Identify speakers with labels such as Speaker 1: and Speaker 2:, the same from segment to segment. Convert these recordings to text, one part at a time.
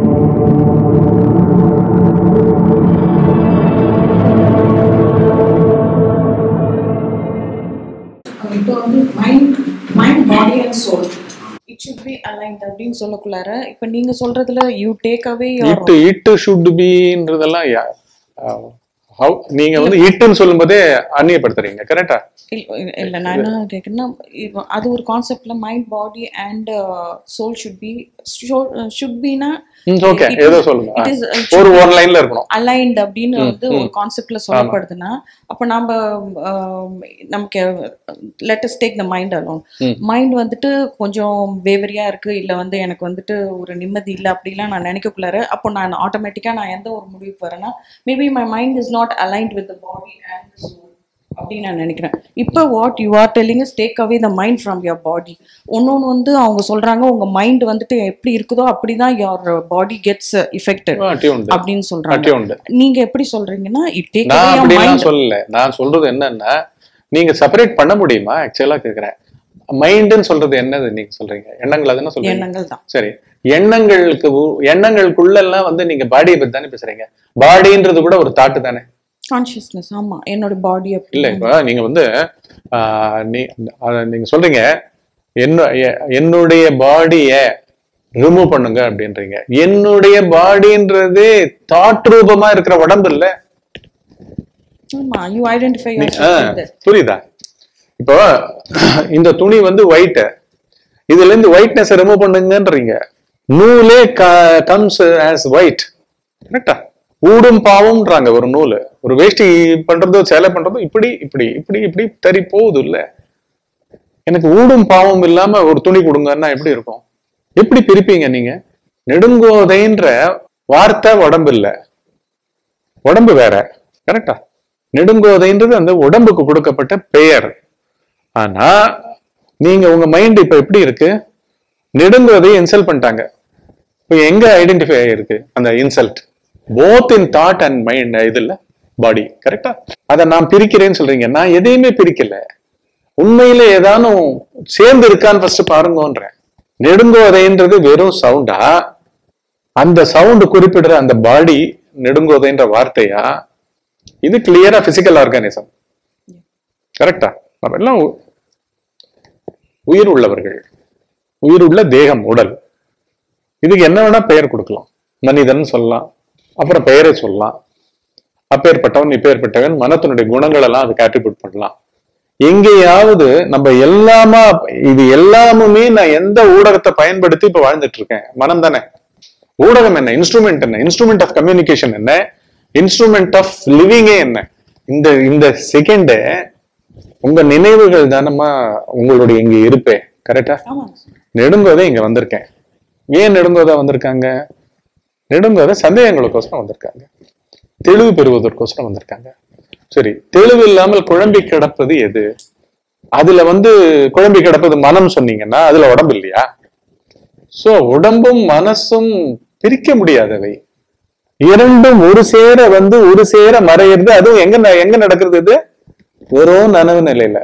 Speaker 1: இப்போ வந்து mind mind body and soul it should be aligned அப்படின்னு சொல்லக்குள்ளார இப்போ நீங்க சொல்றதுல யூ டேக் அவே
Speaker 2: இட்டு இட்டு ஷுட் பின்றதெல்லாம் ஹவு நீங்க வந்து இட்டுன்னு சொல்லும்போதே அந்நியப்படுத்துறீங்க கரெக்டா
Speaker 1: இல்ல நான் என்ன கேக்குறேன்னா இப்போ அது ஒரு கான்செப்ட்ல mind body and soul should be should பினா
Speaker 2: ஓகே ஏதோ சொல்லுங்க
Speaker 1: இட்
Speaker 2: ஆ.
Speaker 1: இஸ்
Speaker 2: ஒரு ஒன் லைன்ல இருக்கணும்
Speaker 1: அலைன்ட் அப்படின்னு வந்து ஒரு கான்செப்ட்ல சொல்லப்படுதுன்னா அப்ப நாம ஆம், நமக்கு let's take the mind alone
Speaker 2: hmm.
Speaker 1: Mind வந்துட்டு கொஞ்சம் வேவரியா இருக்கு இல்ல வந்து எனக்கு வந்துட்டு ஒரு நிம்மதி இல்ல அப்படிலாம் நான் நினைக்கக்குள்ளார அப்போ நான் ஆட்டோமேட்டிக்கா நான் எந்த ஒரு முடிவுக்கு வரேன்னா maybe my mind is not aligned with the body and soul அப்படின்னு நான் நினைக்கிறேன் இப்போ what you are telling is take away the mind from your body ஒன்னொன்று வந்து அவங்க சொல்றாங்க உங்க மைண்ட் வந்துட்டு எப்படி இருக்குதோ அப்படிதான் யுவர் பாடி கெட்ஸ் இஃபெக்டட்
Speaker 2: அட்டியுண்டு
Speaker 1: அப்படின்னு சொல்றாங்க
Speaker 2: அட்டியுண்டு
Speaker 1: நீங்க எப்படி சொல்றீங்கன்னா இட் டேக்
Speaker 2: நான்
Speaker 1: அவே யுவர்
Speaker 2: அப்படிலாம்
Speaker 1: மைண்ட்
Speaker 2: சொல்லல நான் சொல்றது என்னன்னா நீங்க செப்பரேட் பண்ண முடியுமா ஆக்சுவலா கேக்குறேன் மைண்டுன்னு சொல்றது என்னது நீங்க சொல்றீங்க எண்ணங்கள் அதுன்னு சொல்றீங்க
Speaker 1: எண்ணங்கள் தான்
Speaker 2: சரி எண்ணங்களுக்கு உ- எண்ணங்களுக்குள்ள எல்லாம் வந்து நீங்க பாடியை பத்தி தானே பேசுறீங்க பாடின்றது கூட ஒரு தாட்டு தானே
Speaker 1: கான்சியஸ்னஸ் ஆமா என்னோட பாடி அப்படி
Speaker 2: இல்ல இப்ப நீங்க வந்து ஆஹ், நீ அத நீங்க சொல்றீங்க என்ன எ- என்னுடைய பாடிய ரிமூவ் பண்ணுங்க அப்படின்றீங்க என்னுடைய பாடின்றது தாட் ரூபமா இருக்கிற உடம்பு இல்ல
Speaker 1: ஆமா யூ ஐடென்டிஃபை
Speaker 2: ஆ, புரியுதா இப்போ இந்த துணி வந்து ஒயிட் இதுல இருந்து ஒயிட்னஸ் ரிமூவ் பண்ணுங்கன்றீங்க நூலே கம்ஸ் ஆஸ் ஒயிட் கரெக்டா ஊடும் பாவம்ன்றாங்க ஒரு நூல் ஒரு வேஷ்டி பண்றதோ சேலை பண்றதோ இப்படி இப்படி இப்படி இப்படி தறி போகுது இல்ல எனக்கு ஊடும் பாவம் இல்லாம ஒரு துணி கொடுங்கன்னா எப்படி இருக்கும் எப்படி பிரிப்பீங்க நீங்க நெடுங்கோதைன்ற வார்த்தை உடம்பு இல்ல உடம்பு வேற கரெக்டா நெடுங்கோதைன்றது அந்த உடம்புக்கு கொடுக்கப்பட்ட பெயர் ஆனா நீங்க உங்க மைண்ட் இப்ப எப்படி இருக்கு நெடுங்கோதை இன்சல்ட் பண்ணிட்டாங்க இப்போ எங்க ஐடென்டிஃபை ஆயிருக்கு அந்த insult both in thought and mind இதுல பாடி கரெக்டா அதை நான் பிரிக்கிறேன்னு சொல்றீங்க நான் எதையுமே பிரிக்கல உண்மையில ஏதானும் சேர்ந்து இருக்கான்னு ஃபர்ஸ்ட் பாருங்கன்றேன் நெடுங்கோதைன்றது வெறும் சவுண்டா அந்த சவுண்ட் குறிப்பிடுற அந்த பாடி நெடுங்கோதைன்ற வார்த்தையா இது கிளியரா பிசிக்கல் ஆர்கானிசம் கரெக்டா நம்ம எல்லாம் உ- உயிர் உள்ளவர்கள் உயிர் உள்ள தேகம் உடல் இதுக்கு என்ன வேணா பெயர் கொடுக்கலாம் மனிதன் சொல்லலாம் அப்புறம் பெயரை சொல்லலாம் அப்பேற்பட்டவன் இப்பேற்பட்டவன் மனத்தினுடைய குணங்கள் எல்லாம் அதுக்கு ஆட்ரிபியூட் பண்ணலாம் எங்கேயாவது நம்ம எல்லாமா இது எல்லாமுமே நான் எந்த ஊடகத்தை பயன்படுத்தி இப்ப வாழ்ந்துட்டு இருக்கேன் மனம் தானே ஊடகம் என்ன இன்ஸ்ட்ருமெண்ட் என்ன இன்ஸ்ட்ருமெண்ட் ஆஃப் கம்யூனிகேஷன் என்ன இன்ஸ்ட்ருமெண்ட் ஆஃப் லிவிங்கே என்ன இந்த இந்த செகண்ட் உங்க நினைவுகள் தானமா உங்களுடைய இங்க இருப்பே கரெக்டா
Speaker 1: ஆமா
Speaker 2: நெடுங்கோதை இங்க வந்திருக்கேன் ஏன் நெடுங்கோதை வந்திருக்காங்க நெடுங்கோதை சந்தேகங்களுக்கோசரம் வந்திருக்காங்க தெளிவு பெறுவதற்கோசரம் வந்திருக்காங்க சரி தெளிவு இல்லாமல் குழம்பி கிடப்பது எது அதுல வந்து குழம்பி கிடப்பது மனம் சொன்னீங்கன்னா அதுல உடம்பு இல்லையா சோ உடம்பும் மனசும் பிரிக்க முடியாதவை இரண்டும் ஒரு சேர வந்து ஒரு சேர மறையிறது அதுவும் எங்க ந- எங்க நடக்கிறது இது வெறும் நனவு நிலையில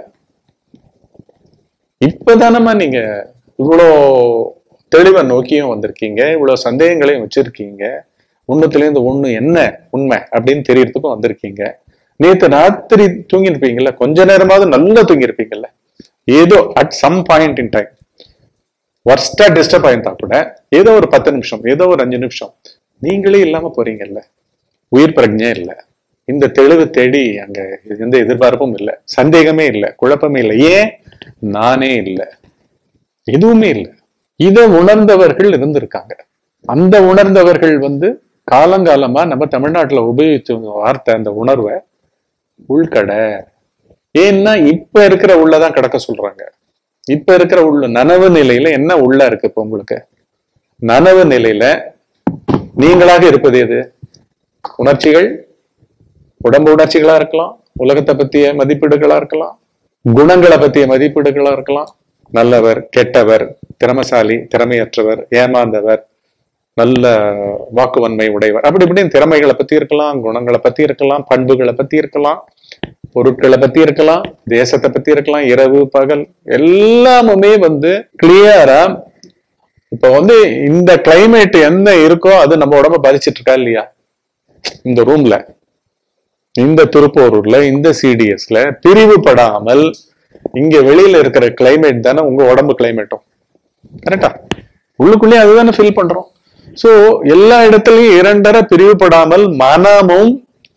Speaker 2: இப்பதானம்மா நீங்க இவ்வளோ தெளிவை நோக்கியும் வந்திருக்கீங்க இவ்வளவு சந்தேகங்களையும் வச்சிருக்கீங்க ஒண்ணுத்துல இருந்து ஒண்ணு என்ன உண்மை அப்படின்னு தெரியறதுக்கும் வந்திருக்கீங்க நேத்து ராத்திரி தூங்கியிருப்பீங்கல்ல கொஞ்ச நேரமாவது நல்லா தூங்கியிருப்பீங்கல்ல ஏதோ at some point in time வர்ஸ்டா டிஸ்டர்ப் ஆயிருந்தா கூட ஏதோ ஒரு பத்து நிமிஷம் ஏதோ ஒரு அஞ்சு நிமிஷம் நீங்களே இல்லாம போறீங்கல்ல உயிர் பிரஜை இல்ல இந்த தெளிவு தேடி அங்க எந்த எதிர்பார்ப்பும் இல்ல சந்தேகமே இல்ல குழப்பமே இல்லை ஏன் நானே இல்ல எதுவுமே இல்ல இத உணர்ந்தவர்கள் இருந்திருக்காங்க அந்த உணர்ந்தவர்கள் வந்து காலங்காலமா நம்ம தமிழ்நாட்டுல உபயோகிச்ச வார்த்தை அந்த உணர்வை உள்கடை ஏன்னா இப்ப இருக்கிற உள்ளதான் கடக்க சொல்றாங்க இப்ப இருக்கிற உள்ள நனவு நிலையில என்ன உள்ள இருக்கு இப்ப உங்களுக்கு நனவு நிலையில நீங்களாக இருப்பது எது உணர்ச்சிகள் உடம்பு உணர்ச்சிகளா இருக்கலாம் உலகத்தை பத்திய மதிப்பீடுகளா இருக்கலாம் குணங்களை பத்திய மதிப்பீடுகளா இருக்கலாம் நல்லவர் கெட்டவர் திறமசாலி திறமையற்றவர் ஏமாந்தவர் நல்ல வாக்குவன்மை உடையவர் அப்படி இப்படின்னு திறமைகளை பத்தி இருக்கலாம் குணங்களை பத்தி இருக்கலாம் பண்புகளை பத்தி இருக்கலாம் பொருட்களை பத்தி இருக்கலாம் தேசத்தை பத்தி இருக்கலாம் இரவு பகல் எல்லாமுமே வந்து கிளியரா இப்ப வந்து இந்த கிளைமேட் என்ன இருக்கோ அது நம்ம உடம்ப பாதிச்சிட்டு இருக்கா இல்லையா இந்த ரூம்ல இந்த திருப்போரூர்ல இந்த சிடிஎஸ்ல பிரிவுபடாமல் இங்க வெளியில இருக்கிற கிளைமேட் தானே உங்க உடம்பு கிளைமேட்டும் கரெக்டா உள்ளுக்குள்ளே அதுதானே ஃபீல் பண்றோம் சோ எல்லா இடத்துலயும் இரண்டரை பிரிவுபடாமல் மனமும்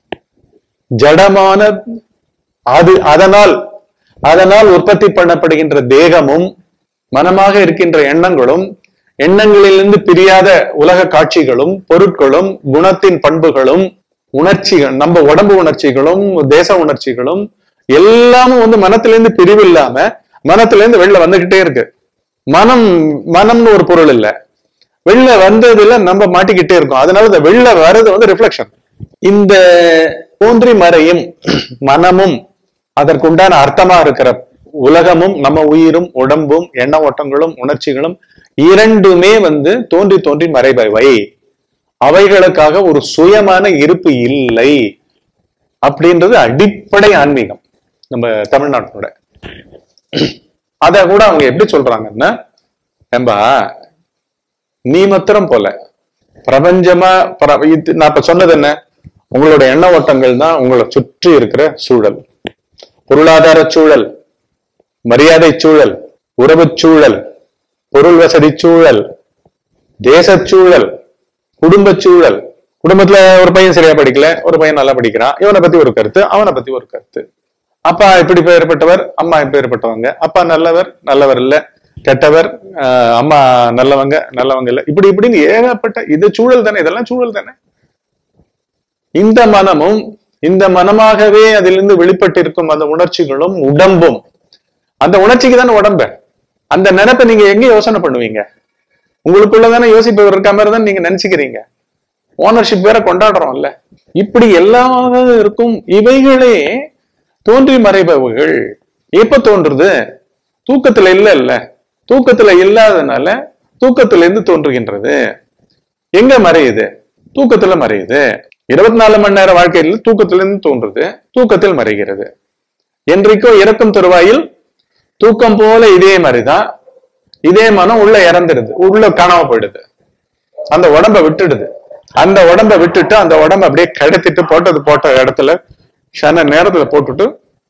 Speaker 2: ஜடமான அது அதனால் அதனால் உற்பத்தி பண்ணப்படுகின்ற தேகமும் மனமாக இருக்கின்ற எண்ணங்களும் எண்ணங்களிலிருந்து பிரியாத உலக காட்சிகளும் பொருட்களும் குணத்தின் பண்புகளும் உணர்ச்சிகள் நம்ம உடம்பு உணர்ச்சிகளும் தேச உணர்ச்சிகளும் எல்லாமும் வந்து மனத்திலிருந்து பிரிவு இல்லாம மனத்திலிருந்து வெளில வந்துகிட்டே இருக்கு மனம் மனம்னு ஒரு பொருள் இல்ல வெளில வந்ததுல நம்ம மாட்டிக்கிட்டே இருக்கோம் அதனால இந்த வெளில வர்றது வந்து ரிஃப்ளெக்ஷன் இந்த தோன்றி மறையும் மனமும் அதற்குண்டான அர்த்தமா இருக்கிற உலகமும் நம்ம உயிரும் உடம்பும் எண்ண ஓட்டங்களும் உணர்ச்சிகளும் இரண்டுமே வந்து தோன்றி தோன்றி மறைபவை அவைகளுக்காக ஒரு சுயமான இருப்பு இல்லை அப்படின்றது அடிப்படை ஆன்மீகம் நம்ம தமிழ்நாட்டோட அத கூட அவங்க எப்படி சொல்றாங்கன்னா ஏம்பா நீ மாத்திரம் போல பிரபஞ்சமா பிர- இது- நான் இப்ப சொன்னது என்ன உங்களோட எண்ண ஓட்டங்கள் தான் உங்களை சுற்றி இருக்கிற சூழல் பொருளாதார சூழல் மரியாதை சூழல் உறவுச் சூழல் பொருள் வசதி சூழல் தேசச் சூழல் குடும்பச் சூழல் குடும்பத்துல ஒரு பையன் சரியா படிக்கல ஒரு பையன் நல்லா படிக்கிறான் இவனை பத்தி ஒரு கருத்து அவனை பத்தி ஒரு கருத்து அப்பா இப்படி பெயர்பட்டவர் அம்மா இப்பேற்பட்டவங்க அப்பா நல்லவர் நல்லவர் இல்ல கெட்டவர் ஆஹ் அம்மா நல்லவங்க நல்லவங்க இல்ல இப்படி இப்படின்னு ஏகப்பட்ட இது சூழல் தானே இதெல்லாம் சூழல் தானே இந்த மனமும் இந்த மனமாகவே அதிலிருந்து வெளிப்பட்டிருக்கும் அந்த உணர்ச்சிகளும் உடம்பும் அந்த உணர்ச்சிக்கு தானே உடம்ப அந்த நினைப்பை நீங்க எங்க யோசனை பண்ணுவீங்க உங்களுக்குள்ள தானே யோசிப்பவர் இருக்க மாதிரி தான் நீங்க நினைச்சுக்கிறீங்க ஓனர்ஷிப் வேற கொண்டாடுறோம்ல இப்படி எல்லாம் இருக்கும் இவைகளே தோன்றி மறைபவர்கள் எப்ப தோன்றுது தூக்கத்துல இல்ல இல்ல தூக்கத்துல இல்லாதனால தூக்கத்துல இருந்து தோன்றுகின்றது எங்க மறையுது தூக்கத்துல மறையுது இருபத்தி நாலு மணி நேர வாழ்க்கையில் தூக்கத்திலிருந்து தோன்றுது தூக்கத்தில் மறைகிறது என்றைக்கோ இறக்கும் தருவாயில் தூக்கம் போல இதே மாதிரிதான் இதே மனம் உள்ள இறந்துடுது உள்ள காணாம போயிடுது அந்த உடம்ப விட்டுடுது அந்த உடம்ப விட்டுட்டு அந்த உடம்ப அப்படியே கடத்திட்டு போட்டது போட்ட இடத்துல சன நேரத்துல போட்டுட்டு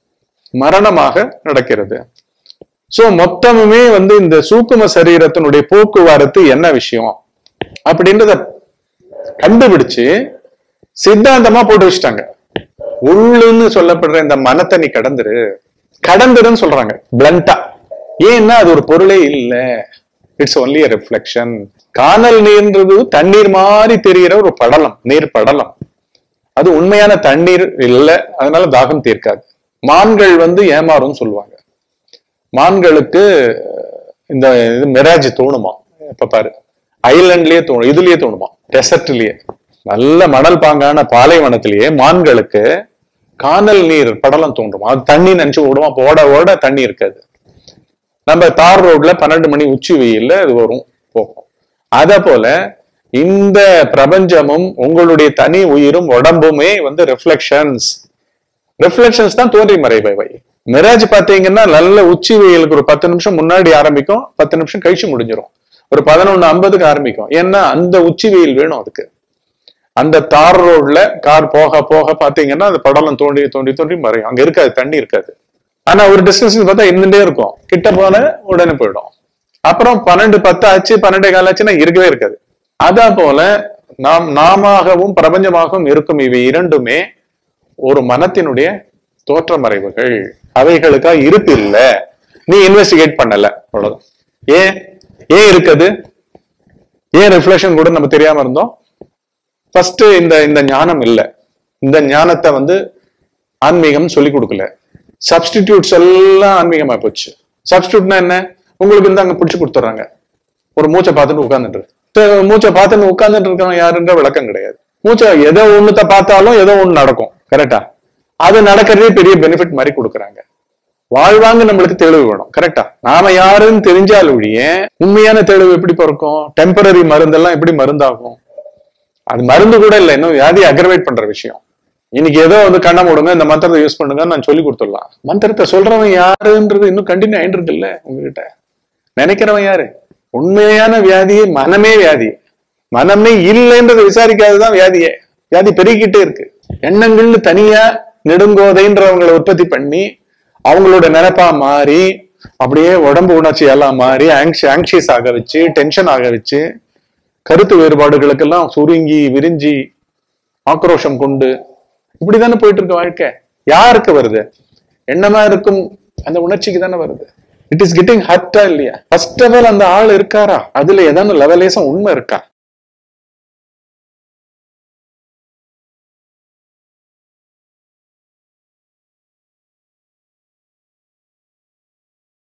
Speaker 2: மரணமாக நடக்கிறது சோ மொத்தமுமே வந்து இந்த சூக்கும சரீரத்தினுடைய போக்குவரத்து என்ன விஷயம் அப்படின்றத கண்டுபிடிச்சு சித்தாந்தமா போட்டு வச்சுட்டாங்க உள்ளுன்னு சொல்லப்படுற இந்த மனத்தை நீ கடந்துரு கடந்துருன்னு சொல்றாங்க பிளண்டா ஏன்னா அது ஒரு பொருளே இல்ல இட்ஸ் ஒன்லி a ரிஃப்ளெக்ஷன் காணல் நீர்ன்றது தண்ணீர் மாதிரி தெரிகிற ஒரு படலம் நீர் படலம் அது உண்மையான தண்ணீர் இல்ல அதனால தாகம் தீர்க்காது மான்கள் வந்து ஏமாறும்னு சொல்லுவாங்க மான்களுக்கு இந்த இது மிராஜ் தோணுமா இப்ப பாரு ஐலண்ட்லயே தோணும் இதுலயே தோணுமா டெசர்ட்லயே நல்ல மணல் பாங்கான பாலைவனத்திலேயே மான்களுக்கு கானல் நீர் படலம் தோன்றுமா அது தண்ணி நினைச்சு ஓடுமா அப்ப ஓட ஓட தண்ணி இருக்காது நம்ம தார் ரோட்ல பன்னெண்டு மணி உச்சி வெயில்ல அது வரும் போகும் அத போல இந்த பிரபஞ்சமும் உங்களுடைய தனி உயிரும் உடம்புமே வந்து ரிஃப்ளெக்ஷன்ஸ் ரிஃப்ளெக்ஷன்ஸ் தான் தோன்றி மறைபவை மிராஜ் பாத்தீங்கன்னா நல்ல உச்சி வெயிலுக்கு ஒரு பத்து நிமிஷம் முன்னாடி ஆரம்பிக்கும் பத்து நிமிஷம் கழிச்சு முடிஞ்சிரும் ஒரு பதினொன்னு ஐம்பதுக்கு ஆரம்பிக்கும் ஏன்னா அந்த உச்சி வெயில் வேணும் அதுக்கு அந்த தார் ரோட்ல கார் போக போக பாத்தீங்கன்னா அந்த படலம் தோண்டி தோண்டி தோண்டி மறையும் அங்க இருக்காது தண்ணி இருக்காது ஆனா ஒரு டிஸ்டன்ஸ் பார்த்தா இருந்துட்டே இருக்கும் கிட்ட போன உடனே போயிடும் அப்புறம் பன்னெண்டு பத்து ஆச்சு பன்னெண்டே கால் ஆச்சுன்னா இருக்கவே இருக்காது அதான் போல நாம் நாமாகவும் பிரபஞ்சமாகவும் இருக்கும் இவை இரண்டுமே ஒரு மனத்தினுடைய தோற்ற மறைவுகள் அவைகளுக்கா இருப்பு இல்ல நீ இன்வெஸ்டிகேட் பண்ணல அவ்வளவுதான் ஏன் ஏன் இருக்குது ஏன் ரிஃப்ளெக்ஷன் கூட நம்ம தெரியாம இருந்தோம் ஃபர்ஸ்ட் இந்த இந்த ஞானம் இல்ல இந்த ஞானத்தை வந்து ஆன்மீகம் சொல்லி கொடுக்கல சப்ஸ்டிடியூட்ஸ் எல்லாம் ஆன்மீகமா போச்சு சப்ஸ்டியூட்னா என்ன உங்களுக்கு இந்த அங்க பிடிச்சு கொடுத்துட்றாங்க ஒரு மூச்சை பார்த்துட்டு உட்கார்ந்துட்டு இரு. மூச்சை பார்த்துட்டு உட்கார்ந்துட்டு இருக்கவன் யாருன்ற விளக்கம் கிடையாது மூச்சை எதோ ஒண்ணுத்த பார்த்தாலும் ஏதோ ஒண்ணு நடக்கும் கரெக்டா அது நடக்கிறதே பெரிய பெனிஃபிட் மாதிரி கொடுக்குறாங்க வாழ்வாங்க நம்மளுக்கு தெளிவு வேணும் கரெக்டா நாம யாருன்னு தெரிஞ்சால் ஒழிய உண்மையான தெளிவு எப்படி பிறக்கும் டெம்பரரி மருந்தெல்லாம் எப்படி மருந்தாகும் அது மருந்து கூட இல்லை இன்னும் வியாதி அக்ரவேட் பண்ற விஷயம் இன்னைக்கு ஏதோ வந்து கண்ணை மூடுங்க இந்த மந்திரத்தை யூஸ் பண்ணுங்க நான் சொல்லி கொடுத்துடலாம் மந்திரத்தை சொல்றவன் யாருன்றது இன்னும் கண்டினியூ ஆயிட்டு இருக்குல்ல உங்ககிட்ட நினைக்கிறவன் யாரு உண்மையான வியாதியே மனமே வியாதி மனமே இல்லைன்றதை விசாரிக்காததான் வியாதியே வியாதி பெருகிக்கிட்டே இருக்கு எண்ணங்கள்னு தனியா நெடுங்கோதைன்றவங்களை உற்பத்தி பண்ணி அவங்களோட நினைப்பா மாறி அப்படியே உடம்பு உணர்ச்சி எல்லாம் மாறி ஆங்ஷியஸ் ஆக வச்சு டென்ஷன் ஆக வச்சு கருத்து வேறுபாடுகளுக்கெல்லாம் சுருங்கி விரிஞ்சி ஆக்ரோஷம் கொண்டு இப்படிதானே போயிட்டு இருக்கு வாழ்க்கை யாருக்கு வருது எண்ணமா இருக்கும் அந்த உணர்ச்சிக்கு தானே வருது இட் இஸ் கெட்டிங் ஹர்ட்டா இல்லையா ஃபர்ஸ்ட் ஆஃப் ஆல் அந்த ஆள் இருக்காரா அதுல ஏதாவது லெவலேசம் உண்மை இருக்கா